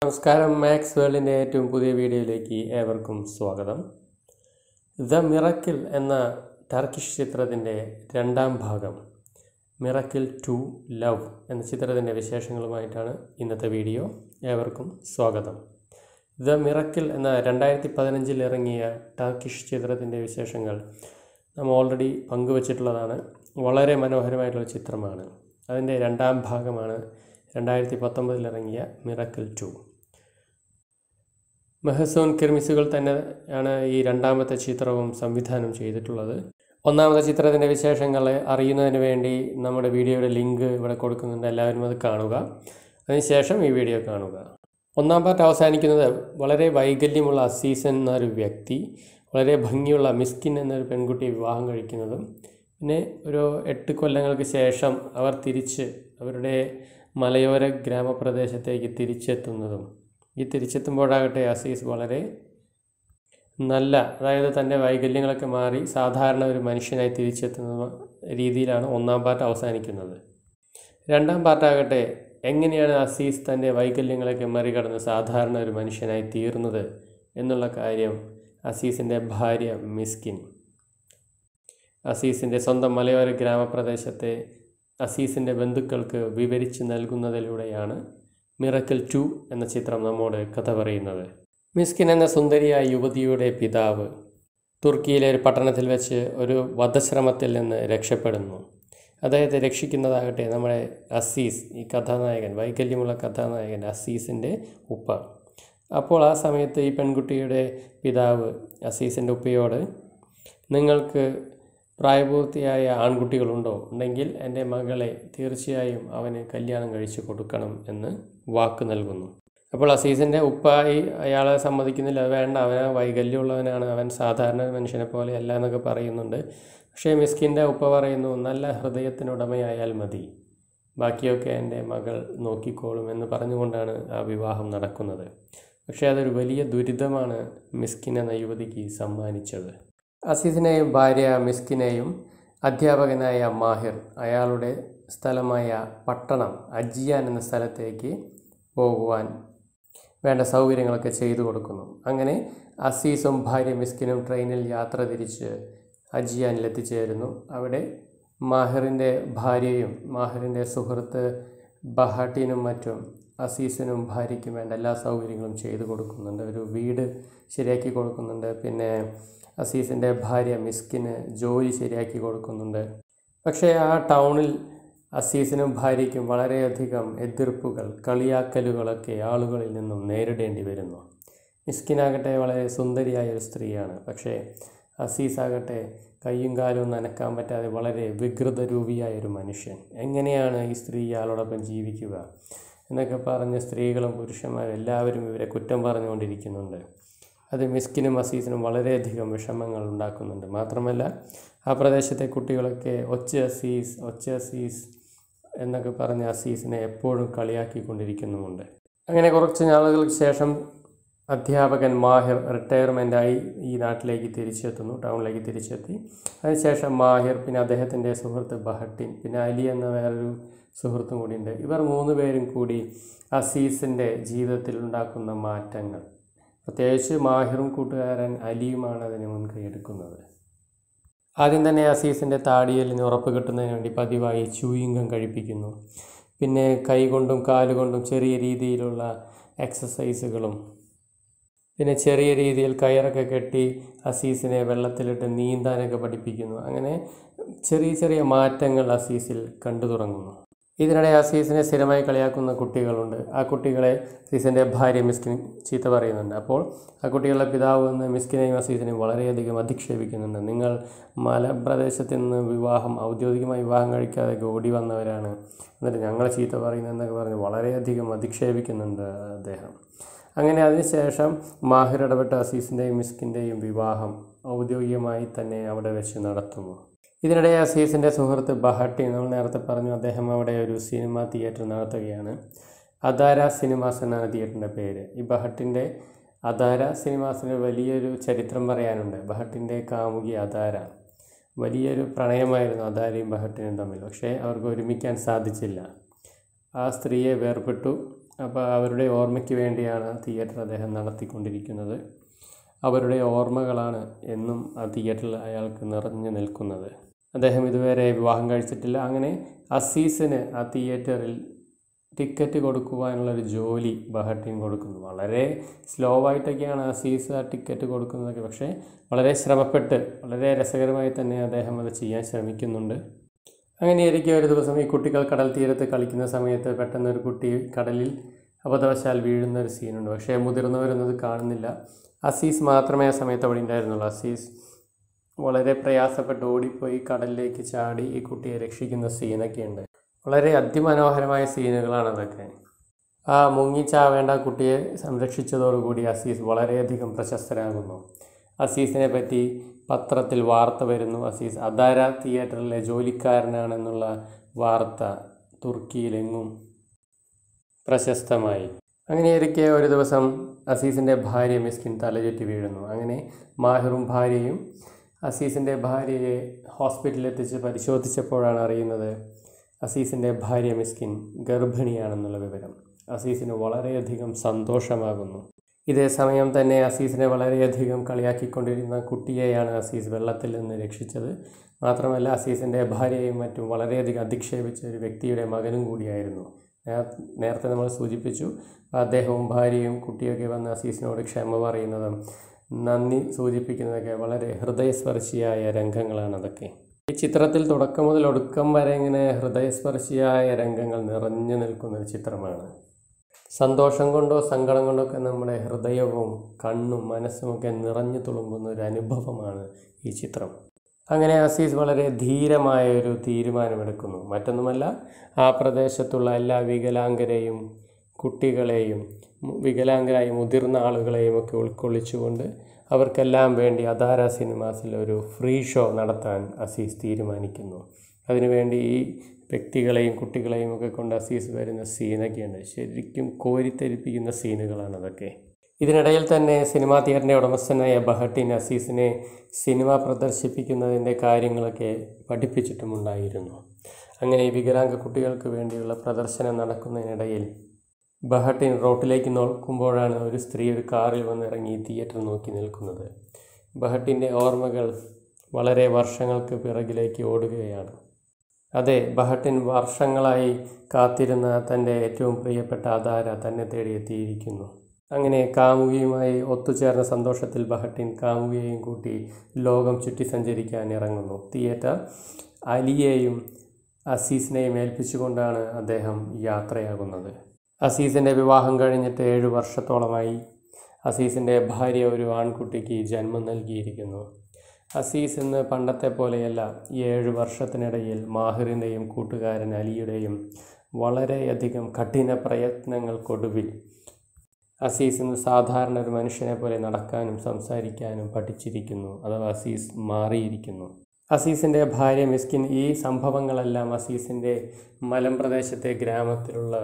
നമസ്കാരം മാക്സ് വേൾഡിൻ്റെ ഏറ്റവും പുതിയ വീഡിയോയിലേക്ക് ഏവർക്കും സ്വാഗതം ദ മിറക്കിൾ എന്ന ടർക്കിഷ് ചിത്രത്തിൻ്റെ രണ്ടാം ഭാഗം മിറക്കിൾ ടു ലവ് എന്ന ചിത്രത്തിൻ്റെ വിശേഷങ്ങളുമായിട്ടാണ് ഇന്നത്തെ വീഡിയോ ഏവർക്കും സ്വാഗതം ദ മിറക്കിൾ എന്ന രണ്ടായിരത്തി പതിനഞ്ചിൽ ഇറങ്ങിയ ടർക്കിഷ് ചിത്രത്തിൻ്റെ വിശേഷങ്ങൾ നാം ഓൾറെഡി പങ്കുവച്ചിട്ടുള്ളതാണ് വളരെ മനോഹരമായിട്ടുള്ള ചിത്രമാണ് അതിൻ്റെ രണ്ടാം ഭാഗമാണ് രണ്ടായിരത്തി പത്തൊമ്പതിൽ ഇറങ്ങിയ മിറക്കിൾ ടു മെഹസൂൻ കിർമിസുകൾ തന്നെയാണ് ഈ രണ്ടാമത്തെ ചിത്രവും സംവിധാനം ചെയ്തിട്ടുള്ളത് ഒന്നാമത്തെ ചിത്രത്തിൻ്റെ വിശേഷങ്ങൾ അറിയുന്നതിന് വേണ്ടി നമ്മുടെ വീഡിയോയുടെ ലിങ്ക് ഇവിടെ കൊടുക്കുന്നുണ്ട് എല്ലാവരും അത് കാണുക അതിനുശേഷം ഈ വീഡിയോ കാണുക ഒന്നാം പാർട്ട് അവസാനിക്കുന്നത് വളരെ വൈകല്യമുള്ള അസീസൻ എന്നൊരു വ്യക്തി വളരെ ഭംഗിയുള്ള മിസ്കിൻ എന്നൊരു പെൺകുട്ടിയെ വിവാഹം കഴിക്കുന്നതും പിന്നെ ഒരു എട്ട് കൊല്ലങ്ങൾക്ക് ശേഷം അവർ തിരിച്ച് അവരുടെ മലയോര ഗ്രാമപ്രദേശത്തേക്ക് തിരിച്ചെത്തുന്നതും ഈ തിരിച്ചെത്തുമ്പോഴാകട്ടെ അസീസ് വളരെ നല്ല അതായത് തൻ്റെ വൈകല്യങ്ങളൊക്കെ മാറി സാധാരണ ഒരു മനുഷ്യനായി തിരിച്ചെത്തുന്ന രീതിയിലാണ് ഒന്നാം പാർട്ട് അവസാനിക്കുന്നത് രണ്ടാം പാർട്ടാകട്ടെ എങ്ങനെയാണ് അസീസ് തൻ്റെ വൈകല്യങ്ങളൊക്കെ മറികടന്ന് സാധാരണ ഒരു മനുഷ്യനായി തീർന്നത് എന്നുള്ള കാര്യം അസീസിൻ്റെ ഭാര്യ മിസ്കിൻ അസീസിൻ്റെ സ്വന്തം മലയോര ഗ്രാമപ്രദേശത്തെ അസീസിൻ്റെ ബന്ധുക്കൾക്ക് വിവരിച്ച് നൽകുന്നതിലൂടെയാണ് മിറക്കിൾ ടു എന്ന ചിത്രം നമ്മോട് കഥ പറയുന്നത് മിസ്കിൻ എന്ന സുന്ദരിയായ യുവതിയുടെ പിതാവ് തുർക്കിയിലെ ഒരു പട്ടണത്തിൽ വെച്ച് ഒരു വധശ്രമത്തിൽ നിന്ന് രക്ഷപ്പെടുന്നു അദ്ദേഹത്തെ രക്ഷിക്കുന്നതാകട്ടെ നമ്മുടെ അസീസ് ഈ കഥാനായകൻ വൈകല്യമുള്ള കഥാനായകൻ അസീസിൻ്റെ ഉപ്പ അപ്പോൾ ആ സമയത്ത് ഈ പെൺകുട്ടിയുടെ പിതാവ് അസീസിൻ്റെ ഉപ്പയോട് നിങ്ങൾക്ക് പ്രായപൂർത്തിയായ ആൺകുട്ടികളുണ്ടോ ഉണ്ടെങ്കിൽ എൻ്റെ മകളെ തീർച്ചയായും അവന് കല്യാണം കഴിച്ചു കൊടുക്കണം എന്ന് വാക്ക് നൽകുന്നു അപ്പോൾ അസീസിൻ്റെ ഉപ്പായി അയാളെ സമ്മതിക്കുന്നില്ല അത് വേണ്ട അവൻ വൈകല്യമുള്ളവനാണ് അവൻ സാധാരണ ഒരു മനുഷ്യനെ പോലെ അല്ല എന്നൊക്കെ പറയുന്നുണ്ട് പക്ഷേ മിസ്കിൻ്റെ ഉപ്പ പറയുന്നു നല്ല ഹൃദയത്തിനുടമയായാൽ മതി ബാക്കിയൊക്കെ എൻ്റെ മകൾ നോക്കിക്കോളും എന്ന് പറഞ്ഞുകൊണ്ടാണ് ആ വിവാഹം നടക്കുന്നത് പക്ഷേ അതൊരു വലിയ ദുരിതമാണ് മിസ്കിൻ എന്ന യുവതിക്ക് സമ്മാനിച്ചത് അസീസിനെയും ഭാര്യ മിസ്കിനെയും അധ്യാപകനായ മാഹിർ അയാളുടെ സ്ഥലമായ പട്ടണം അജിയാൻ എന്ന സ്ഥലത്തേക്ക് പോകുവാൻ വേണ്ട സൗകര്യങ്ങളൊക്കെ ചെയ്തു കൊടുക്കുന്നു അങ്ങനെ അസീസും ഭാര്യ മിസ്കിനും ട്രെയിനിൽ യാത്ര തിരിച്ച് അജിയാനിൽ എത്തിച്ചേരുന്നു അവിടെ മാഹിറിൻ്റെ ഭാര്യയും മാഹിറിൻ്റെ സുഹൃത്ത് ബഹാട്ടിനും മറ്റും അസീസിനും ഭാര്യയ്ക്കും വേണ്ട എല്ലാ സൗകര്യങ്ങളും ചെയ്തു കൊടുക്കുന്നുണ്ട് ഒരു വീട് ശരിയാക്കി കൊടുക്കുന്നുണ്ട് പിന്നെ അസീസിൻ്റെ ഭാര്യ മിസ്കിന് ജോലി ശരിയാക്കി കൊടുക്കുന്നുണ്ട് പക്ഷേ ആ ടൗണിൽ അസീസിനും ഭാര്യയ്ക്കും വളരെയധികം എതിർപ്പുകൾ കളിയാക്കലുകളൊക്കെ ആളുകളിൽ നിന്നും നേരിടേണ്ടി വരുന്നു മിസ്കിനാകട്ടെ വളരെ സുന്ദരിയായ ഒരു സ്ത്രീയാണ് പക്ഷേ അസീസാകട്ടെ കയ്യും കാലും നനക്കാൻ പറ്റാതെ വളരെ വികൃതരൂപിയായ ഒരു മനുഷ്യൻ എങ്ങനെയാണ് ഈ സ്ത്രീ ഇയാളോടൊപ്പം ജീവിക്കുക എന്നൊക്കെ പറഞ്ഞ് സ്ത്രീകളും പുരുഷന്മാരും എല്ലാവരും ഇവരെ കുറ്റം പറഞ്ഞുകൊണ്ടിരിക്കുന്നുണ്ട് അത് മിസ്കിനും അസീസിനും വളരെയധികം വിഷമങ്ങൾ ഉണ്ടാക്കുന്നുണ്ട് മാത്രമല്ല ആ പ്രദേശത്തെ കുട്ടികളൊക്കെ ഒച്ച അസീസ് ഒച്ച അസീസ് എന്നൊക്കെ പറഞ്ഞ് അസീസിനെ എപ്പോഴും കളിയാക്കിക്കൊണ്ടിരിക്കുന്നുമുണ്ട് അങ്ങനെ കുറച്ച് നാളുകൾക്ക് ശേഷം അധ്യാപകൻ മാഹിർ റിട്ടയർമെൻറ്റായി ഈ നാട്ടിലേക്ക് തിരിച്ചെത്തുന്നു ടൗണിലേക്ക് തിരിച്ചെത്തി അതിനുശേഷം മാഹിർ പിന്നെ അദ്ദേഹത്തിൻ്റെ സുഹൃത്ത് ബഹട്ടിൻ പിന്നെ അലി എന്ന വേറൊരു സുഹൃത്തും കൂടിയുണ്ട് ഇവർ മൂന്ന് പേരും കൂടി അസീസിൻ്റെ ജീവിതത്തിൽ ഉണ്ടാക്കുന്ന മാറ്റങ്ങൾ പ്രത്യേകിച്ച് മാഹിറും കൂട്ടുകാരൻ അലിയുമാണ് അതിന് മുൻകൈ എടുക്കുന്നത് ആദ്യം തന്നെ അസീസിൻ്റെ താടിയലിന് ഉറപ്പ് കിട്ടുന്നതിന് വേണ്ടി പതിവായി ചൂയിങ്കം കഴിപ്പിക്കുന്നു പിന്നെ കൈകൊണ്ടും കാലുകൊണ്ടും ചെറിയ രീതിയിലുള്ള എക്സസൈസുകളും പിന്നെ ചെറിയ രീതിയിൽ കയറൊക്കെ കെട്ടി അസീസിനെ വെള്ളത്തിലിട്ട് നീന്താനൊക്കെ പഠിപ്പിക്കുന്നു അങ്ങനെ ചെറിയ ചെറിയ മാറ്റങ്ങൾ അസീസിൽ കണ്ടു തുടങ്ങുന്നു ഇതിനിടെ അസീസിനെ സ്ഥിരമായി കളിയാക്കുന്ന കുട്ടികളുണ്ട് ആ കുട്ടികളെ അസീസിൻ്റെ ഭാര്യ മിസ്കിൻ ചീത്ത പറയുന്നുണ്ട് അപ്പോൾ ആ കുട്ടികളുടെ പിതാവ് എന്ന് മിസ്കിനെയും അസീസിനെയും വളരെയധികം അധിക്ഷേപിക്കുന്നുണ്ട് നിങ്ങൾ മലപ്രദേശത്ത് നിന്ന് വിവാഹം ഔദ്യോഗികമായി വിവാഹം കഴിക്കാതെ ഓടി വന്നവരാണ് എന്നിട്ട് ഞങ്ങളെ ചീത്ത പറയുന്നതെന്നൊക്കെ പറഞ്ഞ് വളരെയധികം അധിക്ഷേപിക്കുന്നുണ്ട് അദ്ദേഹം അങ്ങനെ അതിനുശേഷം മാഹിർ ഇടപെട്ട അസീസിൻ്റെയും മിസ്കിൻ്റെയും വിവാഹം ഔദ്യോഗികമായി തന്നെ അവിടെ വെച്ച് നടത്തുന്നു ഇതിനിടെ അസീസിൻ്റെ സുഹൃത്ത് ബഹട്ടി നമ്മൾ നേരത്തെ പറഞ്ഞു അദ്ദേഹം അവിടെ ഒരു സിനിമ തിയേറ്റർ നടത്തുകയാണ് അദാര സിനിമാസ് എന്നാണ് തിയേറ്ററിൻ്റെ പേര് ഈ ബഹട്ടിൻ്റെ അദാര സിനിമാസിന് വലിയൊരു ചരിത്രം പറയാനുണ്ട് ബഹട്ടിൻ്റെ കാമുകി അദാര വലിയൊരു പ്രണയമായിരുന്നു അദാരയും ബഹട്ടിനും തമ്മിൽ പക്ഷേ അവർക്ക് ഒരുമിക്കാൻ സാധിച്ചില്ല ആ സ്ത്രീയെ വേർപെട്ടു അപ്പോൾ അവരുടെ ഓർമ്മയ്ക്ക് വേണ്ടിയാണ് തിയേറ്റർ അദ്ദേഹം നടത്തിക്കൊണ്ടിരിക്കുന്നത് അവരുടെ ഓർമ്മകളാണ് എന്നും ആ തിയേറ്ററിൽ അയാൾക്ക് നിറഞ്ഞു നിൽക്കുന്നത് അദ്ദേഹം ഇതുവരെ വിവാഹം കഴിച്ചിട്ടില്ല അങ്ങനെ അസീസിന് ആ തിയേറ്ററിൽ ടിക്കറ്റ് കൊടുക്കുവാനുള്ളൊരു ജോലി ബഹട്ടിൻ കൊടുക്കുന്നു വളരെ സ്ലോ ആയിട്ടൊക്കെയാണ് അസീസ് ആ ടിക്കറ്റ് കൊടുക്കുന്നതൊക്കെ പക്ഷേ വളരെ ശ്രമപ്പെട്ട് വളരെ രസകരമായി തന്നെ അദ്ദേഹം അത് ചെയ്യാൻ ശ്രമിക്കുന്നുണ്ട് അങ്ങനെയായിരിക്കും ഒരു ദിവസം ഈ കുട്ടികൾ കടൽ തീരത്ത് കളിക്കുന്ന സമയത്ത് പെട്ടെന്ന് ഒരു കുട്ടി കടലിൽ അബദ്ധവശാൽ വീഴുന്ന ഒരു സീനുണ്ട് പക്ഷേ മുതിർന്നവരൊന്നും അത് കാണുന്നില്ല അസീസ് മാത്രമേ ആ സമയത്ത് അവിടെ ഉണ്ടായിരുന്നുള്ളൂ അസീസ് വളരെ പ്രയാസപ്പെട്ട് ഓടിപ്പോയി കടലിലേക്ക് ചാടി ഈ കുട്ടിയെ രക്ഷിക്കുന്ന സീനൊക്കെ ഉണ്ട് വളരെ അതിമനോഹരമായ സീനുകളാണ് അതൊക്കെ ആ മുങ്ങിച്ചാവേണ്ട കുട്ടിയെ സംരക്ഷിച്ചതോടുകൂടി അസീസ് വളരെയധികം പ്രശസ്തരാകുന്നു അസീസിനെ പറ്റി പത്രത്തിൽ വാർത്ത വരുന്നു അസീസ് അദാര തിയേറ്ററിലെ ജോലിക്കാരനാണെന്നുള്ള വാർത്ത തുർക്കിയിലെങ്ങും പ്രശസ്തമായി അങ്ങനെയിരിക്കെ ഒരു ദിവസം അസീസിൻ്റെ ഭാര്യ മിസ്കിൻ തലചുറ്റി വീഴുന്നു അങ്ങനെ മാഹിറും ഭാര്യയും അസീസിൻ്റെ ഭാര്യയെ ഹോസ്പിറ്റലിൽ എത്തിച്ച് പരിശോധിച്ചപ്പോഴാണ് അറിയുന്നത് അസീസിൻ്റെ ഭാര്യ മിസ്കിൻ ഗർഭിണിയാണെന്നുള്ള വിവരം അസീസിന് വളരെയധികം സന്തോഷമാകുന്നു ഇതേ സമയം തന്നെ അസീസിനെ വളരെയധികം കളിയാക്കിക്കൊണ്ടിരുന്ന കുട്ടിയെയാണ് അസീസ് വെള്ളത്തിൽ നിന്ന് രക്ഷിച്ചത് മാത്രമല്ല അസീസിൻ്റെ ഭാര്യയും മറ്റും വളരെയധികം അധിക്ഷേപിച്ച ഒരു വ്യക്തിയുടെ മകനും കൂടിയായിരുന്നു നേർ- നേരത്തെ നമ്മൾ സൂചിപ്പിച്ചു അദ്ദേഹവും ഭാര്യയും കുട്ടിയൊക്കെ വന്ന് അസീസിനോട് ക്ഷമ പറയുന്നതും നന്ദി സൂചിപ്പിക്കുന്നതൊക്കെ വളരെ ഹൃദയസ്പർശിയായ രംഗങ്ങളാണ് അതൊക്കെ ഈ ചിത്രത്തിൽ തുടക്കം മുതൽ ഒടുക്കം വരെ ഇങ്ങനെ ഹൃദയസ്പർശിയായ രംഗങ്ങൾ നിറഞ്ഞു നിൽക്കുന്ന ഒരു ചിത്രമാണ് സന്തോഷം കൊണ്ടോ സങ്കടം കൊണ്ടോ ഒക്കെ നമ്മുടെ ഹൃദയവും കണ്ണും മനസ്സുമൊക്കെ നിറഞ്ഞു തുളുമ്പുന്ന ഒരു അനുഭവമാണ് ഈ ചിത്രം അങ്ങനെ അസീസ് വളരെ ധീരമായ ഒരു തീരുമാനമെടുക്കുന്നു മറ്റൊന്നുമല്ല ആ പ്രദേശത്തുള്ള എല്ലാ വികലാംഗരെയും കുട്ടികളെയും മു- വികലാംഗരായ മുതിർന്ന ആളുകളെയും ഒക്കെ ഉൾക്കൊള്ളിച്ചുകൊണ്ട് അവർക്കെല്ലാം വേണ്ടി അദാര സിനിമാസിൽ ഒരു ഫ്രീ ഷോ നടത്താൻ അസീസ് തീരുമാനിക്കുന്നു അതിനുവേണ്ടി ഈ വ്യക്തികളെയും കുട്ടികളെയും ഒക്കെ കൊണ്ട് അസീസ് വരുന്ന സീനൊക്കെയുണ്ട് ശരിക്കും കോരിത്തെരിപ്പിക്കുന്ന സീനുകളാണ് അതൊക്കെ ഇതിനിടയിൽ തന്നെ സിനിമാ തിയേറ്ററിൻ്റെ ഉടമസ്ഥനായ ബഹട്ടിൻ അസീസിനെ സിനിമ പ്രദർശിപ്പിക്കുന്നതിൻ്റെ കാര്യങ്ങളൊക്കെ പഠിപ്പിച്ചിട്ടുമുണ്ടായിരുന്നു അങ്ങനെ ഈ വികലാംഗ കുട്ടികൾക്ക് വേണ്ടിയുള്ള പ്രദർശനം നടക്കുന്നതിനിടയിൽ ബഹട്ടിൻ റോട്ടിലേക്ക് നോക്കുമ്പോഴാണ് ഒരു സ്ത്രീ ഒരു കാറിൽ വന്നിറങ്ങി തിയേറ്റർ നോക്കി നിൽക്കുന്നത് ബഹട്ടിൻ്റെ ഓർമ്മകൾ വളരെ വർഷങ്ങൾക്ക് പിറകിലേക്ക് ഓടുകയാണ് അതെ ബഹട്ടിൻ വർഷങ്ങളായി കാത്തിരുന്ന തൻ്റെ ഏറ്റവും പ്രിയപ്പെട്ട അധാര തന്നെ തേടി എത്തിയിരിക്കുന്നു അങ്ങനെ കാമുകിയുമായി ഒത്തുചേർന്ന സന്തോഷത്തിൽ ബഹട്ടിൻ കാമുകിയെയും കൂട്ടി ലോകം ചുറ്റി സഞ്ചരിക്കാൻ ഇറങ്ങുന്നു തിയേറ്റർ അലിയെയും അസീസിനെയും ഏൽപ്പിച്ചുകൊണ്ടാണ് അദ്ദേഹം യാത്രയാകുന്നത് അസീസിൻ്റെ വിവാഹം കഴിഞ്ഞിട്ട് ഏഴ് വർഷത്തോളമായി അസീസിൻ്റെ ഭാര്യ ഒരു ആൺകുട്ടിക്ക് ജന്മം നൽകിയിരിക്കുന്നു അസീസ് ഇന്ന് പണ്ടത്തെ പോലെയല്ല ഈ ഏഴ് വർഷത്തിനിടയിൽ മാഹിറിൻ്റെയും കൂട്ടുകാരൻ അലിയുടെയും വളരെയധികം കഠിന പ്രയത്നങ്ങൾക്കൊടുവിൽ അസീസ് ഇന്ന് സാധാരണ ഒരു മനുഷ്യനെ പോലെ നടക്കാനും സംസാരിക്കാനും പഠിച്ചിരിക്കുന്നു അഥവാ അസീസ് മാറിയിരിക്കുന്നു അസീസിൻ്റെ ഭാര്യ മിസ്കിൻ ഈ സംഭവങ്ങളെല്ലാം അസീസിൻ്റെ മലമ്പ്രദേശത്തെ ഗ്രാമത്തിലുള്ള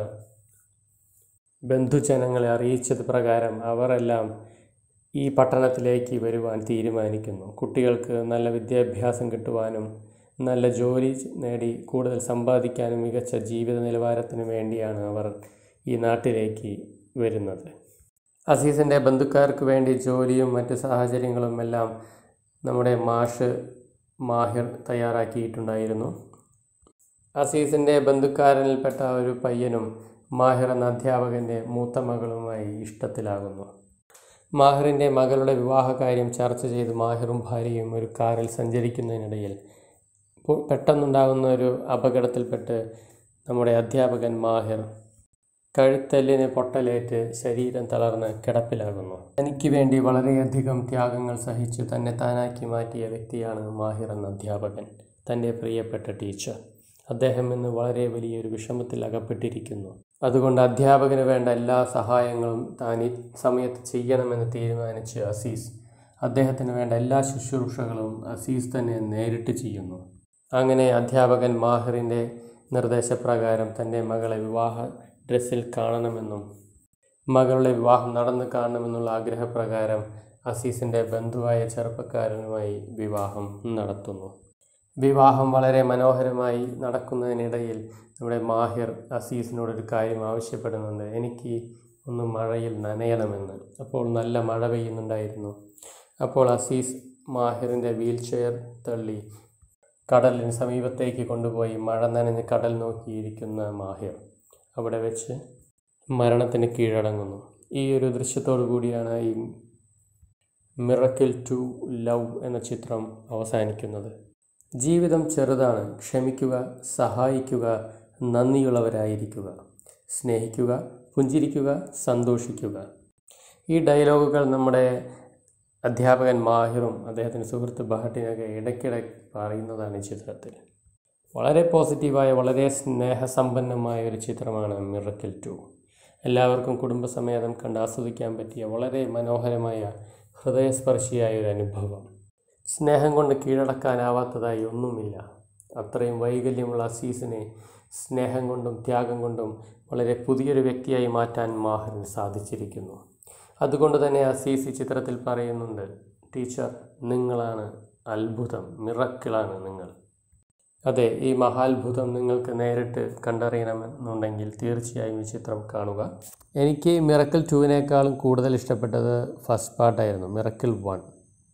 ബന്ധുജനങ്ങളെ അറിയിച്ചത് പ്രകാരം അവരെല്ലാം ഈ പട്ടണത്തിലേക്ക് വരുവാൻ തീരുമാനിക്കുന്നു കുട്ടികൾക്ക് നല്ല വിദ്യാഭ്യാസം കിട്ടുവാനും നല്ല ജോലി നേടി കൂടുതൽ സമ്പാദിക്കാനും മികച്ച ജീവിത നിലവാരത്തിനു വേണ്ടിയാണ് അവർ ഈ നാട്ടിലേക്ക് വരുന്നത് അസീസിൻ്റെ ബന്ധുക്കാർക്ക് വേണ്ടി ജോലിയും മറ്റ് സാഹചര്യങ്ങളും എല്ലാം നമ്മുടെ മാഷ് മാഹിർ തയ്യാറാക്കിയിട്ടുണ്ടായിരുന്നു അസീസിൻ്റെ ബന്ധുക്കാരനിൽപ്പെട്ട ഒരു പയ്യനും മാഹിർ എന്ന അധ്യാപകൻ്റെ മൂത്ത മകളുമായി ഇഷ്ടത്തിലാകുന്നു മാഹിറിൻ്റെ മകളുടെ വിവാഹകാര്യം ചർച്ച ചെയ്ത് മാഹിറും ഭാര്യയും ഒരു കാറിൽ സഞ്ചരിക്കുന്നതിനിടയിൽ പു- പെട്ടെന്നുണ്ടാകുന്ന ഒരു അപകടത്തിൽപ്പെട്ട് നമ്മുടെ അധ്യാപകൻ മാഹിർ കഴുത്തെല്ലിന് പൊട്ടലേറ്റ് ശരീരം തളർന്ന് കിടപ്പിലാകുന്നു തനിക്ക് വേണ്ടി വളരെയധികം ത്യാഗങ്ങൾ സഹിച്ചു തന്നെ താനാക്കി മാറ്റിയ വ്യക്തിയാണ് മാഹിർ എന്ന അധ്യാപകൻ തൻ്റെ പ്രിയപ്പെട്ട ടീച്ചർ അദ്ദേഹം ഇന്ന് വളരെ വലിയൊരു വിഷമത്തിൽ അകപ്പെട്ടിരിക്കുന്നു അതുകൊണ്ട് അധ്യാപകന് വേണ്ട എല്ലാ സഹായങ്ങളും താൻ ഈ സമയത്ത് ചെയ്യണമെന്ന് തീരുമാനിച്ച് അസീസ് അദ്ദേഹത്തിന് വേണ്ട എല്ലാ ശുശ്രൂഷകളും അസീസ് തന്നെ നേരിട്ട് ചെയ്യുന്നു അങ്ങനെ അധ്യാപകൻ മാഹിറിൻ്റെ നിർദ്ദേശപ്രകാരം തൻ്റെ മകളെ വിവാഹ ഡ്രസ്സിൽ കാണണമെന്നും മകളുടെ വിവാഹം നടന്നു കാണണമെന്നുള്ള ആഗ്രഹപ്രകാരം അസീസിൻ്റെ ബന്ധുവായ ചെറുപ്പക്കാരനുമായി വിവാഹം നടത്തുന്നു വിവാഹം വളരെ മനോഹരമായി നടക്കുന്നതിനിടയിൽ നമ്മുടെ മാഹിർ അസീസിനോടൊരു കാര്യം ആവശ്യപ്പെടുന്നുണ്ട് എനിക്ക് ഒന്ന് മഴയിൽ നനയണമെന്ന് അപ്പോൾ നല്ല മഴ പെയ്യുന്നുണ്ടായിരുന്നു അപ്പോൾ അസീസ് മാഹിറിൻ്റെ വീൽ ചെയർ തള്ളി കടലിന് സമീപത്തേക്ക് കൊണ്ടുപോയി മഴ നനഞ്ഞ് കടൽ നോക്കിയിരിക്കുന്ന മാഹിർ അവിടെ വെച്ച് മരണത്തിന് കീഴടങ്ങുന്നു ഈ ഒരു ദൃശ്യത്തോടു കൂടിയാണ് ഈ മിറക്കിൾ ടു ലവ് എന്ന ചിത്രം അവസാനിക്കുന്നത് ജീവിതം ചെറുതാണ് ക്ഷമിക്കുക സഹായിക്കുക നന്ദിയുള്ളവരായിരിക്കുക സ്നേഹിക്കുക പുഞ്ചിരിക്കുക സന്തോഷിക്കുക ഈ ഡയലോഗുകൾ നമ്മുടെ അധ്യാപകൻ മാഹിറും അദ്ദേഹത്തിൻ്റെ സുഹൃത്ത് ബഹട്ടിനൊക്കെ ഇടയ്ക്കിടെ പറയുന്നതാണ് ഈ ചിത്രത്തിൽ വളരെ പോസിറ്റീവായ വളരെ സ്നേഹസമ്പന്നമായ ഒരു ചിത്രമാണ് മിറക്കിൾ ടു എല്ലാവർക്കും കുടുംബസമേതം കണ്ട് ആസ്വദിക്കാൻ പറ്റിയ വളരെ മനോഹരമായ ഹൃദയസ്പർശിയായ ഒരു അനുഭവം സ്നേഹം കൊണ്ട് കീഴടക്കാനാവാത്തതായി ഒന്നുമില്ല അത്രയും വൈകല്യമുള്ള അസീസിനെ സ്നേഹം കൊണ്ടും ത്യാഗം കൊണ്ടും വളരെ പുതിയൊരു വ്യക്തിയായി മാറ്റാൻ മാഹിറിന് സാധിച്ചിരിക്കുന്നു അതുകൊണ്ട് തന്നെ അസീസ് ഈ ചിത്രത്തിൽ പറയുന്നുണ്ട് ടീച്ചർ നിങ്ങളാണ് അത്ഭുതം മിറക്കിളാണ് നിങ്ങൾ അതെ ഈ മഹാത്ഭുതം നിങ്ങൾക്ക് നേരിട്ട് കണ്ടറിയണമെന്നുണ്ടെങ്കിൽ തീർച്ചയായും ഈ ചിത്രം കാണുക എനിക്ക് മിറക്കിൾ ടുവിനേക്കാളും കൂടുതൽ ഇഷ്ടപ്പെട്ടത് ഫസ്റ്റ് പാർട്ടായിരുന്നു മിറക്കിൾ വൺ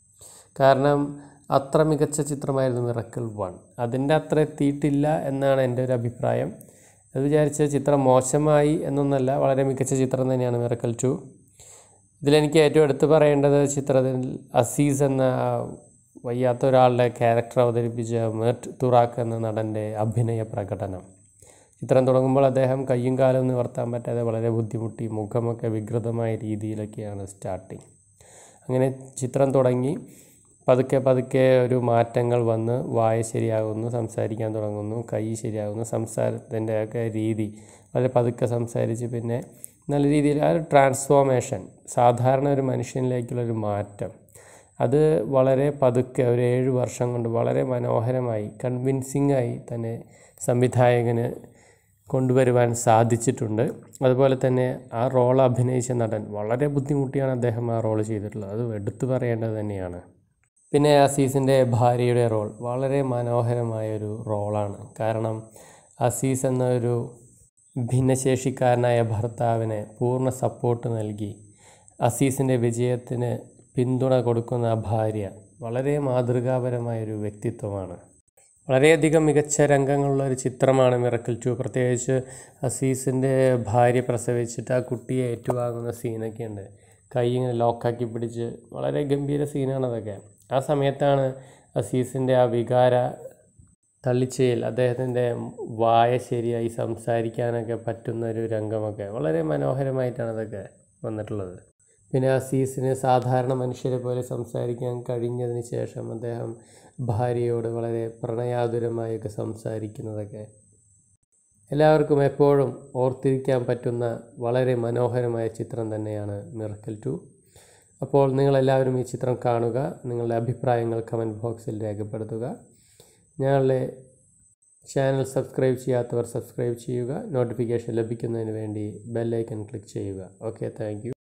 കാരണം അത്ര മികച്ച ചിത്രമായിരുന്നു മിറക്കിൾ വൺ അതിൻ്റെ അത്ര എത്തിയിട്ടില്ല എന്നാണ് എൻ്റെ ഒരു അഭിപ്രായം അത് വിചാരിച്ച ചിത്രം മോശമായി എന്നൊന്നല്ല വളരെ മികച്ച ചിത്രം തന്നെയാണ് മിറക്കിൾ ടു ഇതിലെനിക്ക് ഏറ്റവും എടുത്തു പറയേണ്ടത് ചിത്രത്തിൽ അസീസ് എന്ന ആ വയ്യാത്ത ഒരാളുടെ ക്യാരക്ടർ അവതരിപ്പിച്ച മെർട്ട് തുറാക്ക് എന്ന നടൻ്റെ അഭിനയ പ്രകടനം ചിത്രം തുടങ്ങുമ്പോൾ അദ്ദേഹം കയ്യും കാലും നിവർത്താൻ പറ്റാതെ വളരെ ബുദ്ധിമുട്ടി മുഖമൊക്കെ വികൃതമായ രീതിയിലൊക്കെയാണ് സ്റ്റാർട്ടിങ് അങ്ങനെ ചിത്രം തുടങ്ങി പതുക്കെ പതുക്കെ ഒരു മാറ്റങ്ങൾ വന്ന് വായ ശരിയാകുന്നു സംസാരിക്കാൻ തുടങ്ങുന്നു കൈ ശരിയാകുന്നു സംസാരത്തിൻ്റെ ഒക്കെ രീതി വളരെ പതുക്കെ സംസാരിച്ച് പിന്നെ നല്ല രീതിയിൽ ആ ഒരു ട്രാൻസ്ഫോർമേഷൻ സാധാരണ ഒരു മനുഷ്യനിലേക്കുള്ളൊരു മാറ്റം അത് വളരെ പതുക്കെ ഒരു ഏഴ് വർഷം കൊണ്ട് വളരെ മനോഹരമായി കൺവിൻസിങ് ആയി തന്നെ സംവിധായകന് കൊണ്ടുവരുവാൻ സാധിച്ചിട്ടുണ്ട് അതുപോലെ തന്നെ ആ റോൾ അഭിനയിച്ച നടൻ വളരെ ബുദ്ധിമുട്ടിയാണ് അദ്ദേഹം ആ റോൾ ചെയ്തിട്ടുള്ളത് അത് എടുത്തു പറയേണ്ടത് തന്നെയാണ് പിന്നെ അസീസിൻ്റെ ഭാര്യയുടെ റോൾ വളരെ മനോഹരമായൊരു റോളാണ് കാരണം അസീസ് എന്ന ഒരു ഭിന്നശേഷിക്കാരനായ ഭർത്താവിന് പൂർണ്ണ സപ്പോർട്ട് നൽകി അസീസിൻ്റെ വിജയത്തിന് പിന്തുണ കൊടുക്കുന്ന ആ ഭാര്യ വളരെ മാതൃകാപരമായൊരു വ്യക്തിത്വമാണ് വളരെയധികം മികച്ച രംഗങ്ങളുള്ള ഒരു ചിത്രമാണ് മിറക്കിൾ ടു പ്രത്യേകിച്ച് അസീസിൻ്റെ ഭാര്യ പ്രസവിച്ചിട്ട് ആ കുട്ടിയെ ഏറ്റുവാങ്ങുന്ന സീനൊക്കെ ഉണ്ട് കൈ ഇങ്ങനെ ലോക്കാക്കി പിടിച്ച് വളരെ ഗംഭീര സീനാണ് അതൊക്കെ ആ സമയത്താണ് അസീസിൻ്റെ ആ വികാര തള്ളിച്ചയിൽ അദ്ദേഹത്തിൻ്റെ വായ ശരിയായി സംസാരിക്കാനൊക്കെ പറ്റുന്ന ഒരു രംഗമൊക്കെ വളരെ മനോഹരമായിട്ടാണ് അതൊക്കെ വന്നിട്ടുള്ളത് പിന്നെ അസീസിന് സാധാരണ മനുഷ്യരെ പോലെ സംസാരിക്കാൻ കഴിഞ്ഞതിന് ശേഷം അദ്ദേഹം ഭാര്യയോട് വളരെ പ്രണയാതുരമായൊക്കെ സംസാരിക്കുന്നതൊക്കെ എല്ലാവർക്കും എപ്പോഴും ഓർത്തിരിക്കാൻ പറ്റുന്ന വളരെ മനോഹരമായ ചിത്രം തന്നെയാണ് മിറക്കൽ ടു അപ്പോൾ നിങ്ങളെല്ലാവരും ഈ ചിത്രം കാണുക നിങ്ങളുടെ അഭിപ്രായങ്ങൾ കമൻറ്റ് ബോക്സിൽ രേഖപ്പെടുത്തുക ഞങ്ങളുടെ ചാനൽ സബ്സ്ക്രൈബ് ചെയ്യാത്തവർ സബ്സ്ക്രൈബ് ചെയ്യുക നോട്ടിഫിക്കേഷൻ ലഭിക്കുന്നതിന് വേണ്ടി ബെല്ലൈക്കൺ ക്ലിക്ക് ചെയ്യുക ഓക്കെ താങ്ക്